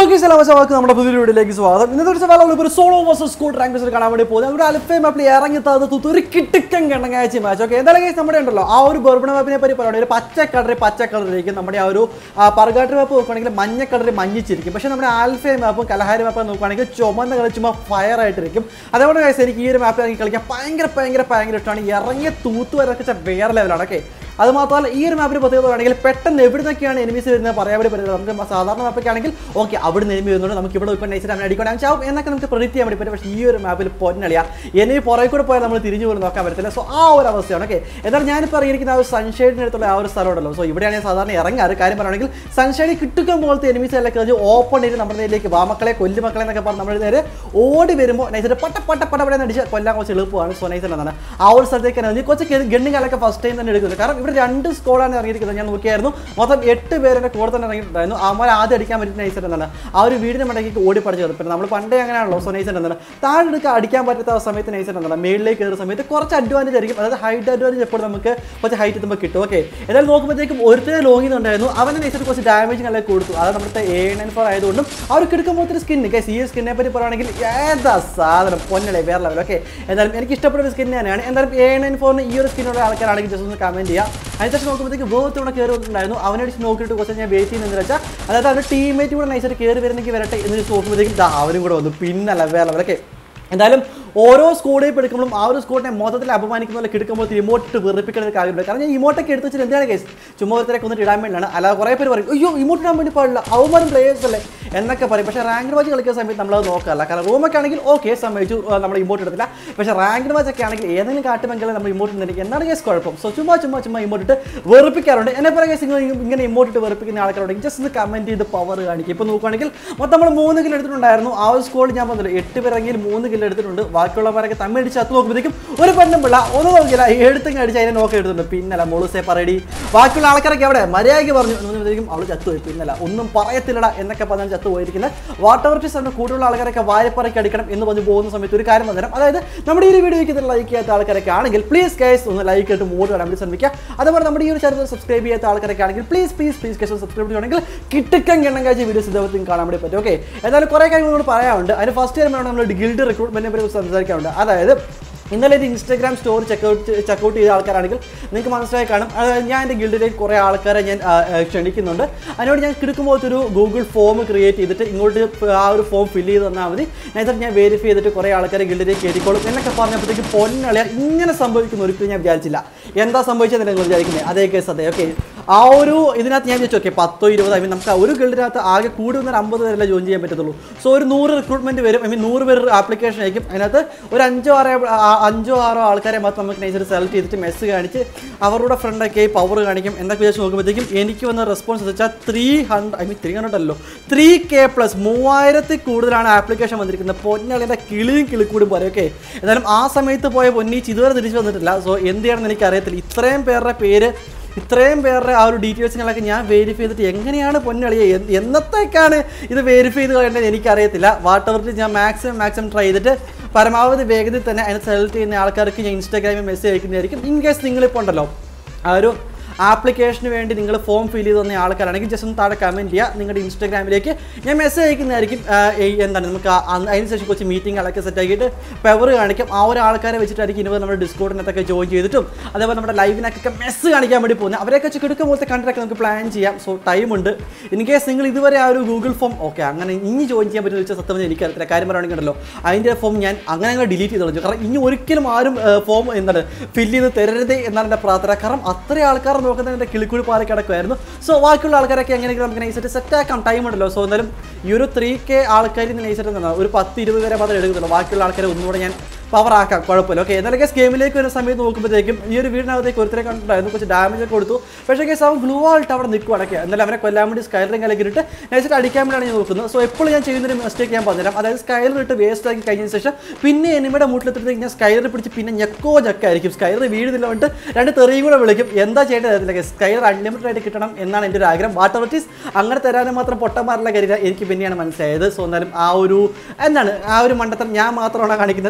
ഗീസലാമശവാക്ക് നമ്മുടെ പുതിയ വീഡിയോയിലേക്ക് സ്വാഗതം ഇന്നത്തെ ഒരു സവാലുള്ള ഒരു സോളോ വേഴ്സസ് സ്കൂൾ റാങ്ക് കാണാൻ വേണ്ടി പോകുന്നത് നമ്മുടെ അൽഫേ മാപ്പിൽ ഇറങ്ങി തന്നത് ഒരു കിട്ടിക്കൻ കണ്ണങ്ങാഴ്ച മാച്ച് ഓക്കെ എന്തായാലും guys നമ്മുടെ ഉണ്ടല്ലോ ആ ഒരു ബർബണ മാപ്പിനെ പറ്റി പറയുകയാണെങ്കിൽ ഒരു പച്ച കളറിൽ പച്ച കളറിലേക്ക് നമ്മുടെ ആ ഒരു പർഗാട്ട് മാപ്പ് നോക്കുകയാണെങ്കിൽ മഞ്ഞ കളറിൽ മഞ്ഞിച്ചിരിക്കും പക്ഷേ നമ്മുടെ ആൽഫേ മാപ്പും കലഹാരി മാപ്പും നോക്കുകയാണെങ്കിൽ ചുമന്ന കളർ ചുമ്മാ ഫയർ ആയിട്ടിരിക്കും അതുകൊണ്ട് guys എനിക്ക് ഈ ഒരു മാപ്പിൽ ഇറങ്ങി കളിക്കാൻ ഭയങ്കര ഭയങ്കര ഭയങ്കര ഇഷ്ടമാണ് ഇറങ്ങിയ തൂത്ത് വരച്ച വേറെ ലെവലാണ് ഓക്കെ അത് മാത്രമല്ല ഈ ഒരു മാപ്പിന് പ്രത്യേകത ആണെങ്കിൽ പെട്ടെന്ന് എവിടെ നിന്നൊക്കെയാണ് എനിമീസ് വരുന്നത് പറയാൻ വേണ്ടി പറ്റുന്നത് നമുക്ക് സാധാരണ മാപ്പൊക്കെ ആണെങ്കിൽ ഓക്കെ അവിടെ നിന്ന് എനിമി വരുന്നുണ്ട് നമുക്ക് ഇവിടെ ഇപ്പോൾ നൈസിൽ അവനെ അടിക്കണം ചാവും എന്നൊക്കെ നമുക്ക് പ്രിഡിക്റ്റ് ചെയ്യാൻ വേണ്ടി പറ്റും പക്ഷേ ഈ ഒരു മാപ്പിൽ പൊന്നളിയാ എനിമി പുറകെ കൂടെ പോയാൽ നമ്മൾ തിരിഞ്ഞു പോലും നോക്കാൻ പറ്റത്തില്ല സോ ആ ഒരു അവസ്ഥയാണ് ഓക്കെ എന്നാൽ ഞാനിപ്പോൾ അറിയിരിക്കുന്ന ആ ഒരു സൺഷൈഡിന് അടുത്തുള്ള ആ ഒരു സ്ഥലം ഉണ്ടല്ലോ സോ ഇവിടെയാണ് ഞാൻ സാധാരണ ഇറങ്ങാറ് കാര്യം പറയുകയാണെങ്കിൽ സൺഷൈഡിൽ കിട്ടുക പോലത്തെ എനിമീസ് എല്ലാം കഴിഞ്ഞ് ഓപ്പൺ ചെയ്ത് നമ്മുടെ നേരിലേക്ക് വാമക്കളെ കൊല്ലുമക്കളെ എന്നൊക്കെ പറഞ്ഞ് നമ്മുടെ നേരെ ഓടി വരുമ്പോൾ നൈസിന്റെ പട്ട പട്ട പട്ട പട അടിച്ച് കൊല്ലാൻ കുറച്ച് എളുപ്പമാണ് സോ നൈസ് എന്നാണ് ആ ഒരു സ്ഥലത്തേക്ക് തന്നെ കുറച്ച് ഗണ്ണികളൊക്കെ ഫസ്റ്റ് ടൈം തന്നെ എടുക്കുന്നത് കാരണം ഇവിടെ രണ്ട് സ്കോഡാണ് ഇറങ്ങിയിരിക്കുന്നത് ഞാൻ നോക്കിയായിരുന്നു മൊത്തം എട്ട് പേരുടെ കൂടെ തന്നെ ഇറങ്ങിയിട്ടുണ്ടായിരുന്നു അവന്മാർ ആദ്യം അടിക്കാൻ പറ്റുന്ന നൈസ് എന്താണ് ആ ഒരു വീടിന് മടക്കി ഓടി പഠിച്ചു പിന്നെ നമ്മൾ പണ്ടേ അങ്ങനെയാണല്ലോ സോ നൈസ് എന്താണ് താഴെ എടുക്കാൻ അടിക്കാൻ പറ്റാത്ത ആ സമയത്ത് നൈസ് എന്താണ് മേളിലേക്ക് കയറുന്ന സമയത്ത് കുറച്ച് അഡ്വാൻറ്റേജ് ആയിരിക്കും അതായത് ഹൈറ്റ് അഡ്വാൻറ്റേജ് എപ്പോഴും നമുക്ക് കുറച്ച് ഹൈറ്റ് എത്തുമ്പോൾ കിട്ടും ഓക്കെ എന്നാലും നോക്കുമ്പോഴത്തേക്കും ഒരുത്തരെ ലോങ്ങിന്നുണ്ടായിരുന്നു അവനെ നൈസിട്ട് കുറച്ച് ഡാമേജ് നല്ല കൊടുത്തു അത് നമ്മുടെ എ നയൻ ഫോർ ആയതുകൊണ്ടും അവർക്ക് എടുക്കുമ്പോൾ സ്കിൻ ഗൈസ് ഈ സ്കിന്നെ പറ്റി പറയുകയാണെങ്കിൽ ഏതാ സാധനം പൊന്നളെ വേറെ ലെവൽ ഓക്കെ എന്തായാലും എനിക്ക് ഇഷ്ടപ്പെട്ട ഒരു സ്കിൻ തന്നെയാണ് എന്തായാലും എ നയൻ ഫോറിന് ഈ ഒരു സ്കിന്നുള്ള ആൾക്കാരാണെങ്കിൽ ജസ്റ്റ് ഒന്ന് കമൻറ്റ് ചെയ്യുക അതിനുശേഷം നോക്കുമ്പോഴത്തേക്ക് വേർത്ത് ഇവിടെ കയറി വന്നിട്ടുണ്ടായിരുന്നു അവനടിച്ച് നോക്കിയിട്ട് കുറച്ച് ഞാൻ വെയിറ്റ് ചെയ്യുന്നതെന്ന് വെച്ചാൽ അതായത് അവരുടെ ടീമേറ്റ് കൂടെ നൈസായിട്ട് കയറി വരുന്നെങ്കിൽ വരട്ടെ എന്ന് നോക്കുമ്പോഴത്തേക്കും ദാ അവരും കൂടെ വന്നു പിന്നല്ല വേറെ ലെവൽ ഓക്കെ എന്തായാലും ഓരോ സ്കൂളിൽ എടുക്കുമ്പോഴും ആ ഒരു സ്കൂളിനെ മൊത്തത്തിൽ അപമാനിക്കുന്ന പോലെ കിടക്കുമ്പോൾ ഇമോട്ട് വെറുപ്പിക്കുന്ന ഒരു കാര്യമുണ്ട് കാരണം ഞാൻ ഇമോട്ടൊക്കെ എടുത്ത് വെച്ചിട്ട് എന്താണ് കേസ് ചുമ്മാ ഒരുത്തരെ കൊന്നിട്ട് ഇടാൻ വേണ്ടിയാണ് അല്ലാതെ കുറേ പേര് പറയും അയ്യോ ഇമോട്ട് ഇടാൻ വേണ്ടി പാടില്ല അവന്മാരും പ്ലേയേഴ്സ് അല്ലേ എന്നൊക്കെ പറയും പക്ഷേ റാങ്ക് വാച്ച് കളിക്കുന്ന സമയത്ത് നമ്മളത് നോക്കാറില്ല കാരണം റൂമൊക്കെ ആണെങ്കിൽ ഓക്കെ സമ്മതിച്ചു നമ്മൾ ഇമോട്ട് എടുത്തില്ല പക്ഷേ റാങ്ക് വാച്ച് ഒക്കെ ആണെങ്കിൽ ഏതെങ്കിലും കാട്ടുമെങ്കിലും നമ്മൾ ഇമോട്ട് ഇടുന്നില്ല എന്താണ് കേസ് കുഴപ്പം സോ ചുമ്മാ ചുമ്മാ ചുമ്മാ ഇമോട്ട് ഇട്ട് വെറുപ്പിക്കാറുണ്ട് എന്നെ പറയാൻ കേസ് ഇങ്ങനെ ഇമോട്ട് ഇട്ട് വെറുപ്പിക്കുന്ന ആൾക്കാരുണ്ടെങ്കിൽ ജസ്റ്റ് ഒന്ന് കമൻറ്റ് ചെയ്ത് പവർ കാണിക്കും ഇപ്പോൾ നോക്കുകയാണെങ്കിൽ മൊത്തം നമ്മൾ മൂന്ന് കിലോ എടുത്തിട്ടുണ്ടായിരുന്നു ആ ഒരു സ്കോളിൽ ഞാൻ പറഞ്ഞില്ല എട്ട് പേരെങ്കിൽ മൂന്ന് കിലോ എടുത്തിട്ടുണ്ട് ബാക്കിയുള്ളവരൊക്കെ തമ്മിൽ അടിച്ച് അത് നോക്കുമ്പോഴത്തേക്കും ഒരു പെണ്ണും പിള്ള ഒന്നും നോക്കില്ല എടുത്തും അടിച്ച് അതിനെ നോക്കി എടുത്തിട്ടുണ്ട് പിന്നല്ല മോളുസേ പറയടി ബാക്കിയുള്ള ആൾക്കാരൊക്കെ അവിടെ മര്യാദയ്ക്ക് പറഞ്ഞു എന്നുമ്പോഴത്തേക്കും അവൾ ചത്തുപോയി പിന്നല്ല ഒന്നും പറയത്തില്ലടാ എന്നൊക്കെ പറഞ്ഞാൽ ചത്തുപോയിരിക്കുന്നത് വാട്ടർ വർട്ടീസ് നമ്മുടെ കൂടുതലുള്ള ആൾക്കാരൊക്കെ വായ്പറയ്ക്ക് അടിക്കണം എന്ന് പറഞ്ഞ് പോകുന്ന സമയത്ത് ഒരു കാര്യം വന്നേരം അതായത് നമ്മുടെ ഈ ഒരു വീഡിയോയ്ക്ക് ലൈക്ക് ചെയ്യാത്ത ആൾക്കാരൊക്കെ ആണെങ്കിൽ പ്ലീസ് കേസ് ഒന്ന് ലൈക്ക് ഇട്ട് മൂഡ് ഇടാൻ വേണ്ടി ശ്രമിക്കുക അതുപോലെ നമ്മുടെ ഈ ഒരു ചാനൽ സബ്സ്ക്രൈബ് ചെയ്യാത്ത ആൾക്കാരൊക്കെ ആണെങ്കിൽ please please please guys subscribe ചെയ്യുകയാണെങ്കിൽ കിട്ടുക്കം കിണ്ണം കാഴ്ച വീഡിയോസ് ഇദ്ദേഹത്തിന് കാണാൻ വേണ്ടി പറ്റും ഓക്കെ എന്തായാലും കുറേ കാര്യങ്ങളോട് പറയാനുണ്ട് അതിന് ഫസ്റ്റ് ടൈം നമ്മൾ ഗിൽഡ് റിക്രൂട്ട്മെന്റിനെ പറ്റി സംസാരിക്കാറുണ്ട് അതായത് ഇന്നലെ ഒരു ഇൻസ്റ്റാഗ്രാം സ്റ്റോറി ചെക്കൗട്ട് ചെക്കൗട്ട് ചെയ്ത ആൾക്കാരാണെങ്കിൽ നിങ്ങൾക്ക് മനസ്സിലായി കാണും അതായത് ഞാൻ എൻ്റെ ഗിൽഡിലേക്ക് കുറേ ആൾക്കാരെ ഞാൻ ആ, ആ, ക്ഷണിക്കുന്നുണ്ട് അതിനോട് ഞാൻ കിടക്കുമ്പോഴത്തെ ഒരു ഗൂഗിൾ ഫോം ക്രിയേറ്റ് ചെയ്തിട്ട് ഇങ്ങോട്ട് ആ ഒരു ഫോം ഫില്ല് ചെയ്ത് തന്നാൽ മതി എന്നിട്ട് ഞാൻ വെരിഫൈ ചെയ്തിട്ട് കുറേ ആൾക്കാരെ ഗിൽഡിലേക്ക് കയറ്റിക്കോളും എന്നൊക്കെ പറഞ്ഞപ്പോഴത്തേക്ക് പൊന്നളിയ ഇങ്ങനെ സംഭവിക്കുന്ന ഒരിക്കലും ഞാൻ വിചാരിച്ചില്ല എന്താ സംഭവിച്ചതെന്ന് നിങ്ങൾ വിചാരിക്കുന്നത് അതേ കേസ് അതെ ഓക്കെ ആ ഒരു ഇതിനകത്ത് ഞാൻ ചോദിച്ചു ഓക്കെ പത്തോ ഇരുപതോ ഐ മീൻ നമുക്ക് ആ ഒരു ഗിൽഡിനകത്ത് ആകെ കൂടി വന്ന ഒരു അമ്പത് പേരല്ലേ ജോയിൻ ചെയ്യാൻ പറ്റത്തുള്ളൂ സോ ഒരു നൂറ് റിക്രൂട്ട്മെന്റ് വരും ഐ മീൻ നൂറ് പേര് ആപ്ലിക്കേഷൻ അയക്കും അതിനകത്ത് ഒരു അഞ്ചോ ആറോ ആ, അഞ്ചോ ആറോ ആൾക്കാരെ മാത്രം നമുക്ക് നൈസായിട്ട് സെലക്ട് ചെയ്തിട്ട് മെസ്സ് കാണിച്ച് അവരുടെ ഫ്രണ്ടൊക്കെ പവർ കാണിക്കും എന്നൊക്കെ വിചാരിച്ച് നോക്കുമ്പോഴത്തേക്കും എനിക്ക് വന്ന റെസ്പോൺസ് എന്ന് വെച്ചാൽ three hundred I mean three hundred അല്ലോ ത്രീ കെ പ്ലസ് മൂവായിരത്തിൽ കൂടുതലാണ് ആപ്ലിക്കേഷൻ വന്നിരിക്കുന്നത് പൊന്നളിൻ്റെ കിളിയും കിളിക്കൂടും പറയും ഓക്കെ എന്നാലും ആ സമയത്ത് പോയ പൊന്നീച്ച് ഇതുവരെ തിരിച്ചു വന്നിട്ടില്ല സോ എന്ത് ചെയ്യണമെന്ന് എനിക്കറിയത്തില്ല ഇത്രയും പേരുടെ പേര് ഇത്രയും പേരുടെ ആ ഒരു ഡീറ്റെയിൽസുകളൊക്കെ ഞാൻ വെരിഫൈ ചെയ്തിട്ട് എങ്ങനെയാണ് പൊന്നളിയെ എന്ത് എന്നത്തേക്കാണ് ഇത് വെരിഫൈ ചെയ്ത് കളയേണ്ടത് എനിക്കറിയത്തില്ല വാട്ടവറിൽ ഞാൻ മാക്സിമം മാക്സിമം ട്രൈ ചെയ്തിട്ട് പരമാവധി വേഗത്തിൽ തന്നെ അതിനെ സെലക്ട് ചെയ്യുന്ന ആൾക്കാർക്ക് ഞാൻ ഇൻസ്റ്റാഗ്രാമിൽ മെസ്സേജ് അയക്കുന്നതായിരിക്കും ഇൻ കേസ് നിങ്ങളിപ്പോൾ ഉണ്ടല്ലോ ആ ഒരു ആപ്ലിക്കേഷന് വേണ്ടി നിങ്ങൾ ഫോം ഫിൽ ചെയ്ത് തന്ന ആൾക്കാരാണെങ്കിൽ ജസ്റ്റ് ഒന്ന് താഴെ കമൻറ്റ് ചെയ്യുക നിങ്ങളുടെ ഇൻസ്റ്റാഗ്രാമിലേക്ക് ഞാൻ മെസ്സേജ് അയക്കുന്നതായിരിക്കും ആ, ഈ എന്താണ് നമുക്ക് ആ- അന്ന് അതിനുശേഷം കുറച്ച് മീറ്റിങ്ങുകളൊക്കെ സെറ്റ് ആക്കിയിട്ട് പവർ കാണിക്കും ആ ഒരു ആൾക്കാരെ വെച്ചിട്ടായിരിക്കും ഇനി നമ്മുടെ ഡിസ്കോഡിനകത്തൊക്കെ ജോയിൻ ചെയ്തിട്ടും അതേപോലെ നമ്മുടെ ലൈവിനൊക്കെ മെസ്സ് കാണിക്കാൻ വേണ്ടി പോകുന്നത് അവരെയൊക്കെ വെച്ച് കിടക്കും പോലത്തെ കണ്ടിട്ടൊക്കെ നമുക്ക് പ്ലാൻ ചെയ്യാം സോ ടൈമുണ്ട് ഇൻ കേസ് നിങ്ങൾ ഇതുവരെ ആ ഒരു ഗൂഗിൾ ഫോം ഓക്കെ അങ്ങനെ ഇനി ജോയിൻ ചെയ്യാൻ പറ്റുന്ന വെച്ചാൽ സത്യം പറഞ്ഞാൽ എനിക്കറിയത്തില്ല കാര്യം പറയുകയാണെങ്കിൽ ഉണ്ടല്ലോ അതിൻ്റെ ഫോം ഞാൻ അങ്ങനെ അങ്ങനെ ഡിലീറ്റ് ചെയ്ത് കളഞ്ഞു കാരണം ഇനി ഒരിക്കലും ആരും ഫോം എന്താണ് ഫില്ല് ചെയ്ത് തരരുത് എന്നാണ് എൻ്റെ പ്രാർത്ഥന കാരണം അത്രയും ആൾക്കാർ നോക്കുന്നതിൻ്റെ കിളിക്കുഴി പാറി കിടക്കുമായിരുന്നു സോ ബാക്കിയുള്ള ആൾക്കാരൊക്കെ എങ്ങനെയെങ്കിലും നമുക്ക് നൈസായിട്ട് സെറ്റ് ആക്കാം ടൈം ഉണ്ടല്ലോ സോ എന്തായാലും ഈ ഒരു ത്രീ കെ ആൾക്കാർ നൈസായിട്ട് എന്താണ് ഒരു പത്ത് ഇരുപത് വരെ മാത്രമേ എടുക്കുന്നുള്ളൂ ബാക്കിയുള്ള ആൾക്കാരെ ഒന്നുകൂടെ ഞാൻ പവർ ആക്കാം കുഴപ്പമില്ല ഓക്കെ എന്നാലും കേസ് ഗെയിമിലേക്ക് വരുന്ന സമയത്ത് നോക്കുമ്പോഴത്തേക്കും ഈ ഒരു വീടിനകത്തേക്ക് ഒരുത്തരെ കണ്ടിട്ടുണ്ടായിരുന്നു കുറച്ച് ഡാമേജ് ഒക്കെ കൊടുത്തു പക്ഷേ കേസ് അവൻ ഗ്ലൂ ആയിട്ട് അവിടെ നിൽക്കും അടക്കുക എന്നാലും അവനെ കൊല്ലാൻ വേണ്ടി സ്കൈലറിങ് കലക്കിയിട്ട് നൈസായിട്ട് അടിക്കാൻ വേണ്ടിയാണ് ഞാൻ നോക്കുന്നത് സോ എപ്പോഴും ഞാൻ ചെയ്യുന്നൊരു മിസ്റ്റേക്ക് ഞാൻ പറഞ്ഞുതരാം അതായത് സ്കൈലർ ഇട്ട് വേസ്റ്റ് ആക്കി കഴിഞ്ഞതിന് ശേഷം പിന്നെ എനിമിയുടെ മുട്ടിലെത്തിട്ട് ഞാൻ സ്കൈലർ പിടിച്ച് പിന്നെ ഞെക്കോ ഞെക്കായിരിക്കും സ്കൈലർ വീഴുന്നില്ല കൊണ്ട് രണ്ട് തെറിയും കൂടെ വിളിക്കും എന്താ ചെയ്യേണ്ടത് അറിയത്തില്ല സ്കൈലർ അൺലിമിറ്റഡ് ആയിട്ട് കിട്ടണം എന്നാണ് എൻ്റെ ഒരു ആഗ്രഹം വാട്ടർ വർട്ടീസ് അങ്ങനെ തരാനും മാത്രം പൊട്ടന്മാരുടെ കാര്യം എനിക്ക് പിന്നെയാണ് മനസ്സിലായത് സോ എന്നാലും ആ ഒരു എന്താണ് ആ ഒരു മണ്ടത്തരം ഞാൻ മാത്രമാണ് കാണിക്കുന്നത് നിങ്ങളും കാണിക്കുന്നത്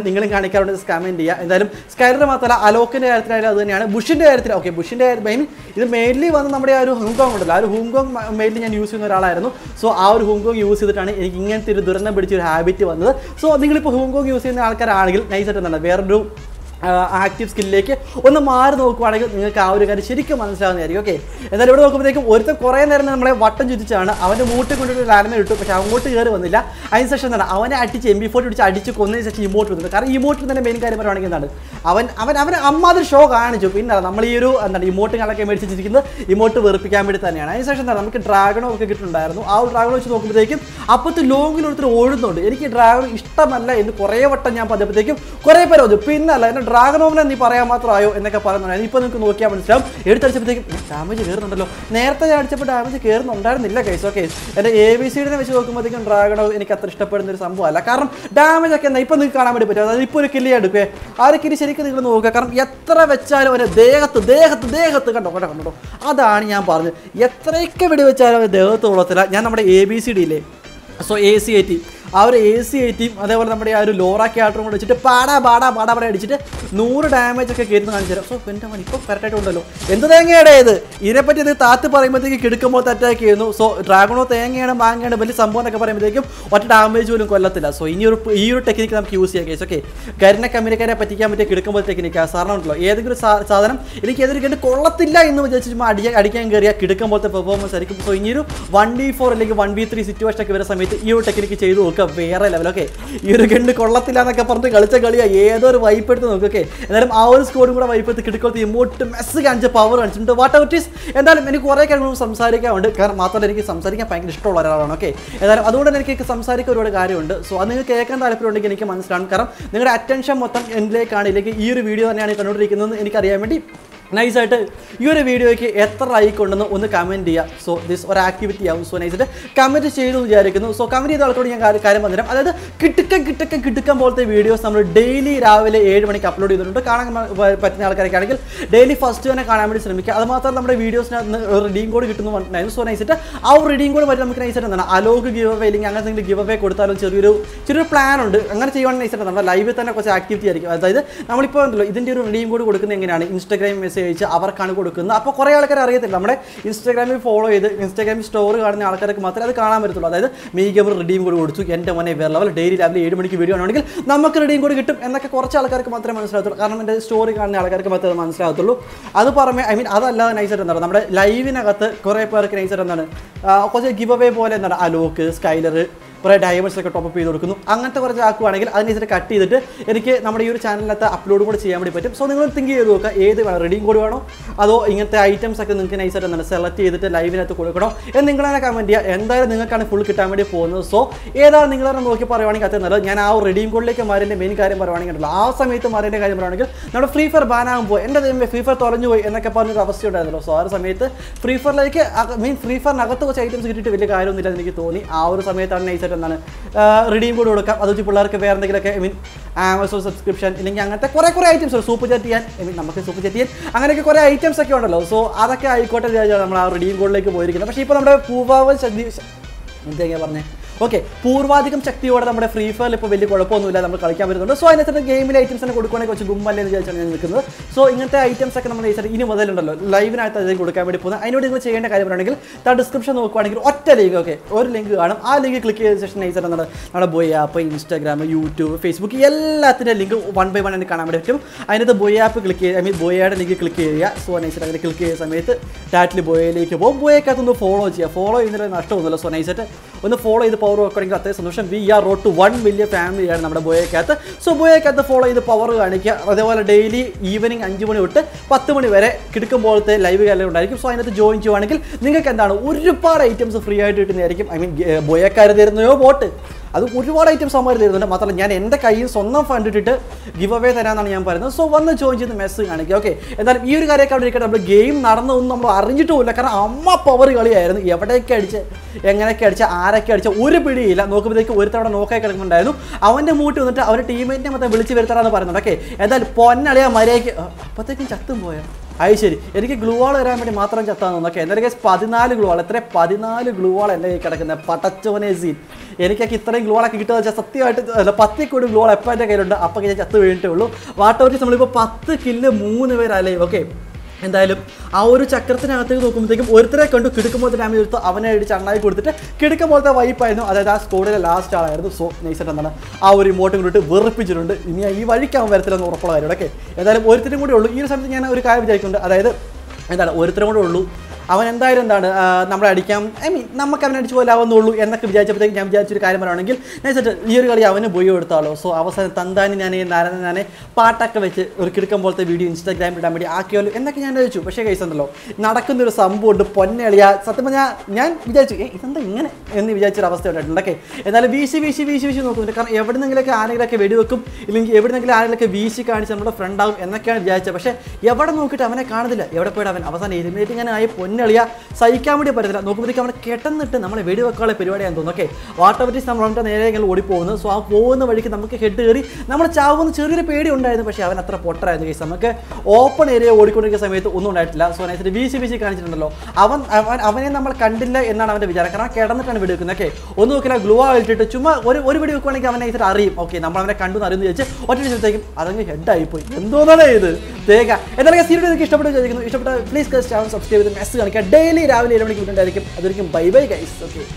കാണിക്കാറുണ്ട് കമൻറ്റ് ചെയ്യുക എന്തായാലും സ്കൈലർ മാത്രമല്ല അലോക്കിൻ്റെ കാര്യത്തിലായാലും അത് തന്നെയാണ് ബുഷിൻ്റെ കാര്യത്തിൽ ഓക്കെ ബുഷിൻ്റെ മെയിൻ ഇത് മെയിൻലി വന്ന് നമ്മുടെ ആ ഒരു ഹോങ്കോങ് ഉണ്ടല്ലോ ആ ഒരു ഹോങ്കോങ് മെയിൻലി ഞാൻ യൂസ് ചെയ്യുന്ന ഒരാളായിരുന്നു സോ ആ ഒരു ഹോങ്കോങ് യൂസ് ചെയ്തിട്ടാണ് എനിക്ക് ഇങ്ങനത്തെ ഒരു ദുരന്തം പിടിച്ച ഒരു ഹാബിറ്റ് വന്നത് സോ നിങ്ങളിപ്പോൾ ഹോങ്കോങ് യൂസ് ചെയ്യുന്ന ആൾക്കാരാണെങ്കിൽ നൈസായിട്ട് എന്താണ് വേറൊരു ആക്റ്റീവ് സ്കില്ലിലേക്ക് ഒന്ന് മാറി നോക്കുവാണെങ്കിൽ നിങ്ങൾക്ക് ആ ഒരു കാര്യം ശരിക്കും മനസ്സിലാവുന്നതായിരിക്കും ഓക്കെ എന്തായാലും ഇവിടെ നോക്കുമ്പോഴത്തേക്കും ഒരുത്തൻ കുറേ നേരം നമ്മളെ വട്ടം ചുറ്റിച്ചാണ് അവൻ്റെ മൂട്ടിൽ കൊണ്ടൊരു ലാൻഡ്മേൻ ഇട്ടു പക്ഷേ അങ്ങോട്ട് കയറി വന്നില്ല അതിന് ശേഷം എന്താണ് അവനെ അടിച്ച് എം ബി ഫോർട്ടി പിടിച്ച് അടിച്ച് കൊന്നതിന് ശേഷം ഇമോട്ട് വന്നത് കാരണം ഇമോട്ടിൽ തന്നെ മെയിൻ കാര്യം പറയുവാണെങ്കിൽ എന്താണ് അവൻ അവൻ അവൻ അമ്മാതിരി ഷോ കാണിച്ചു പിന്നെ നമ്മൾ ഈ ഒരു എന്താണ് ഇമോട്ടുകളൊക്കെ മേടിച്ചിരിക്കുന്നത് ഇമോട്ട് വെറുപ്പിക്കാൻ വേണ്ടി തന്നെയാണ് അതിന് ശേഷം എന്താണ് നമുക്ക് ഡ്രാഗണോ ഒക്കെ കിട്ടുന്നുണ്ടായിരുന്നു ആ ഒരു ഡ്രാഗൺ വെച്ച് നോക്കുമ്പോഴത്തേക്കും അപ്പത്തെ ലോങ്ങിൽ ഒരുത്തർ ഓടുന്നുണ്ട് എനിക്ക് ഡ്രാഗൺ ഇഷ്ടമല്ല എന്ന് കുറേ വട്ടം ഞാൻ പറഞ്ഞപ്പോഴത്തേക്കും കുറേ പേര് വന്നു പിന്നല്ല എന്നെ ഡ്രാഗണോമിനെ നീ പറയാൻ മാത്രമായോ എന്നൊക്കെ പറയുന്നുണ്ടായിരുന്നു ഇപ്പോൾ നിങ്ങൾക്ക് നോക്കിയാൽ മനസ്സിലാവും എടുത്തടിച്ചപ്പോഴത്തേക്കും ഡാമേജ് കയറുന്നുണ്ടല്ലോ നേരത്തെ ഞാൻ അടിച്ചപ്പോൾ ഡാമേജ് കയറുന്നുണ്ടായിരുന്നില്ല കേസ് ഓക്കെ എൻ്റെ എ ബി സിയുടെ വെച്ച് നോക്കുമ്പോഴത്തേക്കും ഡ്രാഗണോ എനിക്ക് അത്ര ഇഷ്ടപ്പെടുന്ന ഒരു സംഭവമല്ല കാരണം ഡാമേജ് ഒക്കെ എന്താ ഇപ്പം നിങ്ങൾക്ക് കാണാൻ വേണ്ടി പറ്റും അതായത് ഇപ്പോൾ ഒരു കില്ലി എടുക്കുക ആ ഒരു കില്ലി ശരിക്കും നിങ്ങൾ നോക്കുക കാരണം എത്ര വെച്ചാലും അവൻ്റെ ദേഹത്ത് ദേഹത്ത് ദേഹത്ത് കണ്ടോ കണ്ടോ കണ്ടോ അതാണ് ഞാൻ പറഞ്ഞത് എത്രയൊക്കെ വെടി വെച്ചാലും അവൻ്റെ ദേഹത്ത് കൊള്ളത്തില്ല ഞാൻ നമ്മുടെ എ ബി സി ഡിയിലെ so A C I T ആ ഒരു എ സി ഐ ടിയും അതേപോലെ നമ്മുടെ ആ ഒരു ലോറ ക്യാറ്ററും കൂടെ വെച്ചിട്ട് പാടാ പാടാ പാടാ പാടാ അടിച്ചിട്ട് നൂറ് ഡാമേജ് ഒക്കെ കയറുന്ന കാണിച്ചു തരാം സോ എൻ്റെ മൻ ഇപ്പോൾ കറക്റ്റായിട്ട് ഉണ്ടല്ലോ എന്ത് തേങ്ങയുടെ ഇത് ഇതിനെപ്പറ്റി ഇത് താത്ത് പറയുമ്പോഴത്തേക്ക് കിടക്കുമ്പോൾ അറ്റാക്ക് ചെയ്യുന്നു സോ ഡ്രാഗണോ തേങ്ങയാണ് മാങ്ങയാണ് വലിയ സംഭവം എന്നൊക്കെ പറയുമ്പോഴത്തേക്കും ഒറ്റ ഡാമേജ് പോലും കൊല്ലത്തില്ല സോ ഇനി ഒരു ഈ ഒരു ടെക്നിക്ക് നമുക്ക് യൂസ് ചെയ്യാം കേസ് ഓക്കെ കരിനെ കമ്പനിക്കാരെ പറ്റിക്കാൻ പറ്റിയ കിടക്കുമ്പോൾ ടെക്നിക്ക് സാധാരണ ഉണ്ടല്ലോ ഏതെങ്കിലും ഒരു സാ- സാധനം എനിക്ക് ഏതൊരു കണ്ട് കൊള്ളത്തില്ല എന്ന് വിചാരിച്ച് ചുമ്മാ അടിക്കാൻ അടിക്കാൻ കയറിയ കിടക്കുമ്പോഴത്തെ പെർഫോമൻസ് ആയിരിക്കും സോ ഇനി ഒരു വൺ വി ഫോർ അല്ലെങ്കിൽ വൺ വി ത്രീ സിറ്റുവേഷൻ ഒക്കെ വരുന്ന സമയത്ത് ഈ ഒരു ടെക്നിക്ക് ചെയ്ത് നോക്കുക വേറെ ലെവൽ ഓക്കെ ഈ ഒരു ഗണ്ട് കൊള്ളത്തില്ല എന്നൊക്കെ പറഞ്ഞിട്ട് കളിച്ച കളിയാ ഏതോ ഒരു വൈപ്പ് എടുത്ത് നോക്കുക ഓക്കെ എന്നാലും ആ ഒരു സ്കോഡും കൂടെ വൈപ്പ് എടുത്ത് കിടക്കോളത്ത് ഇമോട്ട് മെസ്സ് കാണിച്ച പവർ കാണിച്ചിട്ടുണ്ട് വാട്ട് ഔട്ട് ഈസ് എന്തായാലും എനിക്ക് കുറേ കാര്യങ്ങൾ സംസാരിക്കാറുണ്ട് കാരണം മാത്രമല്ല എനിക്ക് സംസാരിക്കാൻ ഭയങ്കര ഇഷ്ടമുള്ള ഒരാളാണ് ഓക്കെ ഏതായാലും അതുകൊണ്ട് തന്നെ എനിക്ക് സംസാരിക്കാൻ ഒരുപാട് കാര്യമുണ്ട് സോ അത് നിങ്ങൾക്ക് കേൾക്കാൻ താല്പര്യമുണ്ടെങ്കിൽ എനിക്ക് മനസ്സിലാവും കാരണം നിങ്ങളുടെ അറ്റൻഷൻ മൊത്തം എന്നിലേക്കാണ് ഇല്ലെങ്കിൽ ഈ ഒരു വീഡിയോ തന്നെയാണ് കണ്ടുകൊണ്ടിരിക്കുന്നത് എനിക്കറിയാൻ വേണ്ടി നൈസായിട്ട് ഈ ഒരു വീഡിയോയ്ക്ക് എത്ര ലൈക്ക് ഉണ്ടെന്ന് ഒന്ന് കമൻറ്റ് ചെയ്യുക സോ ദിസ് ഒരു ആക്ടിവിറ്റി ആവും സോ നൈസായിട്ട് കമൻറ്റ് ചെയ്തു എന്ന് വിചാരിക്കുന്നു സോ കമൻറ്റ് ചെയ്ത ആൾക്കോട് ഞാൻ കാര്യം- കാര്യം പറഞ്ഞുതരാം അതായത് കിട്ടുക്കം കിട്ടുക്കം കിട്ടുക്കം പോലത്തെ വീഡിയോസ് നമ്മൾ ഡെയിലി രാവിലെ ഏഴ് മണിക്ക് അപ്ലോഡ് ചെയ്തിട്ടുണ്ട് കാണാൻ മ- വ- പറ്റുന്ന ആൾക്കാരൊക്കെ ആണെങ്കിൽ ഡെയിലി ഫസ്റ്റ് തന്നെ കാണാൻ വേണ്ടി ശ്രമിക്കുക അത് മാത്രമല്ല നമ്മുടെ വീഡിയോസിനകത്ത് റിഡീം കോഡ് കിട്ടുന്നു പറഞ്ഞിട്ടുണ്ടായിരുന്നു സോ നൈസായിട്ട് ആ ഒരു റിഡീം കോഡ് വരെ നമുക്ക് നൈസായിട്ട് എന്താണ് അലോഗ് ഗിവ് അവേ അല്ലെങ്കിൽ അങ്ങനെ എന്തെങ്കിലും ഗിവ് അവേ കൊടുത്താലും ചെറിയൊരു ചെറിയൊരു പ്ലാൻ ഉണ്ട് അങ്ങനെ ചെയ്യുവാണെങ്കിൽ നൈസായിട്ട് നമ്മുടെ ലൈവിൽ തന്നെ കുറച്ച് ആക്ടിവിറ്റി ആയിരിക്കും അതായത് നമ്മളിപ്പോൾ ഉണ്ടല്ലോ ഇതിൻ്റെ ഒരു റിഡീം കോഡ് കൊടുക്കുന്നത് എങ്ങനെയാണ് ഇൻസ്റ്റാഗ്രാം മെസ്സേജ് അയച്ച് അവർക്കാണ് കൊടുക്കുന്നത് അപ്പോൾ കുറേ ആൾക്കാർ അറിയത്തില്ല നമ്മുടെ ഇൻസ്റ്റാഗ്രാമിൽ ഫോളോ ചെയ്ത് ഇൻസ്റ്റാഗ്രാമിൽ സ്റ്റോറി കാണുന്ന ആൾക്കാർക്ക് മാത്രമേ അത് കാണാൻ പറ്റത്തുള്ളൂ അതായത് മീഗമർ റിഡീം കോഡ് കൊടുത്തു എൻ്റെ മോനെ വേറെ ലെവൽ ഡെയിലി രാവിലെ ഏഴ് മണിക്ക് വീഡിയോ ആണെങ്കിൽ നമുക്ക് റിഡീം കോഡ് കിട്ടും എന്നൊക്കെ കുറച്ച് ആൾക്കാർക്ക് മാത്രമേ മനസ്സിലാകത്തുള്ളൂ കാരണം എൻ്റെ സ്റ്റോറി കാണുന്ന ആൾക്കാർക്ക് മാത്രമേ അത് മനസ്സിലാകത്തുള്ളൂ അത് പുറമെ ഐ മീൻ അതല്ലാതെ നൈസായിട്ട് എന്താണ് നമ്മുടെ ലൈവിനകത്ത് കുറേ പേർക്ക് നൈസായിട്ട് എന്താണ് ആ, കുറച്ച് ഗിവ് അവേ പോലെ എന്താണ് അലോക്ക് സ്കൈലർ കുറേ ഡയമണ്ട്സ് ഒക്കെ ടോപ്പ് ചെയ്ത് കൊടുക്കുന്നു അങ്ങനത്തെ കുറച്ച് ആക്കുവാണെങ്കിൽ അതിനനുസരിച്ച് കട്ട് ചെയ്തിട്ട് എനിക്ക് നമ്മുടെ ഈ ഒരു ചാനലിനകത്ത് അപ്ലോഡ് കൂടെ ചെയ്യാൻ വേണ്ടി പറ്റും സോ നിങ്ങൾ തിങ്ക് ചെയ്ത് നോക്കുക ഏത് വേണം റെഡിയും കോഡ് വേണോ അതോ ഇങ്ങനത്തെ ഐറ്റംസ് ഒക്കെ നിങ്ങൾക്ക് നൈസായിട്ട് എന്താണ് സെലക്ട് ചെയ്തിട്ട് ലൈവിനകത്ത് കൊടുക്കണോ എന്ന് നിങ്ങൾ തന്നെ കമൻറ്റ് ചെയ്യുക എന്തായാലും നിങ്ങൾക്കാണ് ഫുൾ കിട്ടാൻ വേണ്ടി പോകുന്നത് സോ ഏതാണ് നിങ്ങൾ തന്നെ നോക്കി പറയുവാണെങ്കിൽ അത്ര നല്ലത് ഞാൻ ആ ഒരു റെഡിയും കോഡിലേക്ക് മാറിൻ്റെ മെയിൻ കാര്യം പറയുവാണെങ്കിൽ ഉണ്ടല്ലോ ആ സമയത്ത് മാറിൻ്റെ കാര്യം പറയുവാണെങ്കിൽ നമ്മുടെ ഫ്രീ ഫയർ ബാൻ ആകുമ്പോൾ എൻ്റെ ദൈവമേ ഫ്രീ ഫയർ തുറഞ്ഞു പോയി എന്നൊക്കെ പറഞ്ഞൊരു അവസ്ഥ ഉണ്ടായിരുന്നല്ലോ സോ ആ ഒരു സമയത്ത് ഫ്രീ ഫയറിലേക്ക് മീൻ ഫ്രീ ഫയറിനകത്ത് കുറച്ച് ഐറ്റംസ് കിട്ടിയിട്ട് വലിയ കാര്യമൊന്നുമില്ല എന്ന് എനിക്ക് തോന്നി ആ ഒരു സമയത്താണ് നൈസായിട്ട് എന്താണ് റിഡീം കോഡ് കൊടുക്കാം അത് വെച്ച് പിള്ളേർക്ക് വേറെ എന്തെങ്കിലുമൊക്കെ ഐ മീൻ ആമസോൺ സബ്സ്ക്രിപ്ഷൻ ഇല്ലെങ്കിൽ അങ്ങനത്തെ കുറേ കുറേ ഐറ്റംസ് ഉണ്ട് സൂപ്പർ ചാറ്റ് ചെയ്യാൻ ഐ മീൻ നമുക്ക് സൂപ്പർ ചാറ്റ് ചെയ്യാൻ അങ്ങനെയൊക്കെ കുറേ ഐറ്റംസ് ഒക്കെ ഉണ്ടല്ലോ സോ അതൊക്കെ ആയിക്കോട്ടെ വിചാരിച്ചാണ് നമ്മൾ ആ റിഡീം കോഡിലേക്ക് പോയിരിക്കുന്നത് പക്ഷേ ഇപ്പോൾ നമ്മുടെ പൂവാവൽ ശക്തി എന്തൊക്കെയാ പറഞ്ഞേ ഓക്കെ പൂർവാധികം ശക്തിയോടെ നമ്മുടെ ഫ്രീ ഫയറിൽ ഇപ്പോൾ വലിയ കുഴപ്പമൊന്നുമില്ല നമ്മൾ കളിക്കാൻ വരുന്നുണ്ട് സോ അതിനകത്ത് ഗെയിമിലെ ഐറ്റംസ് തന്നെ കൊടുക്കുകയാണെങ്കിൽ കുറച്ച് ഗുമ്മല്ലേ എന്ന് വിചാരിച്ചാണ് ഞാൻ നിൽക്കുന്നത് സോ ഇങ്ങനത്തെ ഐറ്റംസ് ഒക്കെ നമ്മൾ നൈസായിട്ട് ഇനി മുതലുണ്ടല്ലോ ലൈവിനകത്ത് അതിന് കൊടുക്കാൻ വേണ്ടി പോകുന്നത് അതിനോട് നിങ്ങൾ ചെയ്യേണ്ട കാര്യം പറയുകയാണെങ്കിൽ താ ഡിസ്ക്രിപ്ഷൻ നോക്കുവാണെങ്കിൽ ഒറ്റ ലിങ്ക് ഓക്കെ ഒരു ലിങ്ക് കാണും ആ ലിങ്ക് ക്ലിക്ക് ചെയ്ത ശേഷം നൈസായിട്ട് നമ്മുടെ നമ്മുടെ ബോയ് ആപ്പ് ഇൻസ്റ്റാഗ്രാം യൂട്യൂബ് ഫേസ്ബുക്ക് എല്ലാത്തിൻ്റെ ലിങ്ക് വൺ ബൈ വൺ എനിക്ക് കാണാൻ വേണ്ടി പറ്റും അതിനകത്ത് ബോയ് ആപ്പ് ക്ലിക്ക് ചെയ്യുക ഐ മീൻ ബോയയുടെ ലിങ്ക് ക്ലിക്ക് ചെയ്യുക സോ നൈസായിട്ട് അങ്ങനെ ക്ലിക്ക് ചെയ്യുന്ന സമയത്ത് ടാറ്റിൽ ബോയയിലേക്ക് പോകും ബോയക്കകത്തൊന്ന് ഫോളോ ചെയ്യുക ഫോളോ ചെയ്യുന്നതിൽ നഷ്ടമൊന്നുമില്ല സോ നൈസായിട്ട് ഒന്ന് ഫോളോ ചെയ്ത് പവർ വെക്കണമെങ്കിൽ അത്രയും സന്തോഷം we are road to one വലിയ ഫാമിലിയാണ് നമ്മുടെ ബോയക്കകത്ത് സോ ബോയക്കകത്ത് ഫോളോ ചെയ്ത് പവർ കാണിക്കുക അതേപോലെ ഡെയിലി ഈവനിങ് അഞ്ച് മണി തൊട്ട് പത്ത് മണി വരെ കിടക്കുമ്പോഴത്തെ ലൈവ് കാലം ഉണ്ടായിരിക്കും സോ അതിനകത്ത് ജോയിൻ ചെയ്യുവാണെങ്കിൽ നിങ്ങൾക്ക് എന്താണ് ഒരുപാട് ഐറ്റംസ് ഫ്രീ ആയിട്ട് കിട്ടുന്നതായിരിക്കും ഐ മീൻ ബോയക്കാർ തരുന്നയോ ബോട്ട് അത് ഒരുപാട് ഐറ്റംസ് അവന്മാർ തരുന്നുണ്ട് മാത്രമല്ല ഞാൻ എൻ്റെ കയ്യിൽ സ്വന്തം ഫണ്ട് ഇട്ടിട്ട് ഗിവ് അവേ തരാമെന്നാണ് ഞാൻ പറയുന്നത് സോ വന്ന് ജോയിൻ ചെയ്ത് മെസ്സ് കാണിക്കുക ഓക്കെ എന്നാലും ഈ ഒരു കാര്യമൊക്കെ അവിടെ ഇരിക്കട്ടെ നമ്മൾ ഗെയിം നടന്നതൊന്നും നമ്മൾ അറിഞ്ഞിട്ടുമില്ല കാരണം അമ്മ പവർ കളിയായിരുന്നു എവിടെയൊക്കെ അടിച്ച് എങ്ങനെയൊക്കെ അടിച്ച് ആരൊക്കെ അടിച്ച ഒരു പിടിയില്ല നോക്കുമ്പോഴത്തേക്ക് ഒരു തവണ നോക്കായി കിടക്കുന്നുണ്ടായിരുന്നു അവൻ്റെ മൂട്ടി വന്നിട്ട് അവൻ്റെ ടീമേറ്റിനെ മൊത്തം വിളിച്ച് വരുത്തറാന്ന് പറയുന്നുണ്ട് ഓക്കെ എന്തായാലും പൊന്നളിയ മര്യാദയ്ക്ക് അപ്പോഴത്തേക്കും ചത്തും പോയോ അത് ശരി എനിക്ക് ഗ്ലൂ വാൾ വരാൻ വേണ്ടി മാത്രം ചത്താന്ന് തോന്നുന്നു ഓക്കെ എന്തായാലും കേസ് പതിനാല് ഗ്ലൂ വാൾ എത്ര പതിനാല് ഗ്ലൂ വാൾ എൻ്റെ കയ്യിൽ കിടക്കുന്നത് പടച്ചോനെ സീൻ എനിക്കൊക്കെ ഇത്രയും ഗ്ലൂ വാളൊക്കെ കിട്ടുക വെച്ചാൽ സത്യമായിട്ട് അല്ല പത്തിൽ കൂടി ഗ്ലൂ വാൾ എപ്പോൾ എൻ്റെ കയ്യിലുണ്ട് അപ്പോൾ ഞാൻ ചത്ത് വീണിട്ടേ ഉള്ളൂ വാട്ടോറിച്ച് നമ്മളിപ്പോൾ പത്ത് കില്ല് മൂന്ന് പേരല്ലേ ഓക്കെ എന്തായാലും ആ ഒരു ചക്രത്തിനകത്തേക്ക് നോക്കുമ്പോഴത്തേക്കും ഒരുത്തരെ കണ്ടു കിടക്കുമ്പോഴത്തെ ഡാമേജ് എടുത്ത് അവനെ അടിച്ച് അണ്ണായി കൊടുത്തിട്ട് കിടക്കുമ്പോഴത്തെ വൈപ്പായിരുന്നു അതായത് ആ സ്കോഡിലെ ലാസ്റ്റ് ആളായിരുന്നു സോ നൈസായിട്ട് എന്താണ് ആ ഒരു ഇമോട്ടും കൂടിയിട്ട് വെറുപ്പിച്ചിട്ടുണ്ട് ഇനി ഈ വഴിക്ക് അവൻ വരത്തില്ലെന്ന് ഉറപ്പുള്ള കാര്യം ഓക്കെ എന്തായാലും ഒരുത്തരും കൂടി ഉള്ളൂ ഈ ഒരു സമയത്ത് ഞാൻ ഒരു കാര്യം വിചാരിക്കുന്നുണ്ട് അതായത് എന്താണ് ഒരുത്തരും കൂടെ ഉള്ളൂ അവൻ എന്തായാലും എന്താണ് ആ, നമ്മളെ അടിക്കാം ഐ മീൻ നമുക്ക് അവനെ അടിച്ചു പോലാവുന്നുള്ളൂ എന്നൊക്കെ വിചാരിച്ചപ്പോഴത്തേക്ക് ഞാൻ വിചാരിച്ചൊരു കാര്യം പറയുകയാണെങ്കിൽ ഞാൻ വെച്ചിട്ട് ഈ ഒരു കളി അവന് പോയി കൊടുത്താലോ സോ അവസാനം തന്താനി ഞാൻ നാരായണ ഞാൻ പാട്ടൊക്കെ വെച്ച് ഒരു കിടക്കം പോലത്തെ വീഡിയോ ഇൻസ്റ്റാഗ്രാമിൽ ഇടാൻ വേണ്ടി ആക്കിയാലോ എന്നൊക്കെ ഞാൻ ചോദിച്ചു പക്ഷേ കേസ് ഉണ്ടല്ലോ നടക്കുന്നൊരു സംഭവമുണ്ട് പൊന്നളിയ സത്യം പറഞ്ഞാൽ ഞാൻ വിചാരിച്ചു ഏ ഇതെന്താ ഇങ്ങനെ എന്ന് വിചാരിച്ചൊരു അവസ്ഥ ഉണ്ടായിട്ടുണ്ട് ഓക്കെ എന്നാലും വീശി വീശി വീശി വീശി നോക്കുന്നുണ്ട് കാരണം എവിടെന്നെങ്കിലൊക്കെ ആരെങ്കിലൊക്കെ വെടിവെക്കും ഇല്ലെങ്കിൽ എവിടെന്നെങ്കിലും ആരെങ്കിലൊക്കെ വീശി കാണിച്ച് നമ്മുടെ ഫ്രണ്ട് ആവും എന്നൊക്കെയാണ് വിചാരിച്ചത് പക്ഷേ എവിടെ നോക്കിയിട്ട് അവനെ കാണുന്നില്ല എവിടെ പോയിട്ട് അവൻ അവസാനം എലിമിനേറ്റ് ഇങ്ങനെ ആയി പൊന്നളിയ സഹിക്കാൻ വേണ്ടി പറ്റത്തില്ല നോക്കുമ്പോഴത്തേക്ക് അവനെ കെട്ടെന്നിട്ട് നമ്മളെ വെടിവെക്കാനുള്ള പരിപാടിയാണെന്ന് തോന്നുന്നു ഓക്കെ വാട്ടോപറ്റിസ് നമ്മൾ അവൻ്റെ നേരെ ഇങ്ങനെ ഓടിപ്പോകുന്നു സോ ആ പോകുന്ന വഴിക്ക് നമുക്ക് ഹെഡ് കയറി നമ്മൾ ചാവുന്ന ചെറിയൊരു പേടി ഉണ്ടായിരുന്നു പക്ഷേ അവൻ അത്ര പൊട്ടറായിരുന്നു കേസ് നമുക്ക് ഓപ്പൺ ഏരിയ ഓടിക്കൊണ്ടിരിക്കുന്ന സമയത്ത് ഒന്നും ഉണ്ടായിട്ടില്ല സോ നൈസിട്ട് വീശി വീശി കാണിച്ചിട്ടുണ്ടല്ലോ അവൻ അവൻ അവനെ നമ്മൾ കണ്ടില്ല എന്നാണ് അവൻ്റെ വിചാരം കാരണം കിടന്നിട്ടാണ് വെടിവെക്കുന്നത് ഓക്കെ ഒന്ന് നോക്കില്ല ഗ്ലൂ ഇട്ടിട്ട് ചുമ്മാ ഒരു ഒരു വെടി വെക്കുവാണെങ്കിൽ അവനെ നൈസിട്ട് അറിയും ഓക്കെ നമ്മൾ അവനെ കണ്ടു എന്ന് അറിയുമെന്ന് ചോദിച്ച് ഒറ്റ ദിവസത്തേക്കും അതങ്ങ് ഹെഡായി പോയി എന്തോന്നാണ് ഇത് തേക എന്തായാലും സീരിയൽ നിങ്ങൾക്ക് ഇഷ്ടപ്പെട്ടു ചോദിക്കുന്നു ഇഷ്ടപ്പെട്ട പ്ലീസ് ചാനൽ സബ്സ്ക്രൈബ് ചെയ്ത് മെസ്സ് കാണിക്കുക ഡെയിലി രാവിലെ ഏഴ് മണിക്ക് വിട്ടുണ്ടായിരിക്കും അതൊരിക്കും ബൈ ബൈ ഗൈസ് ഓക്കെ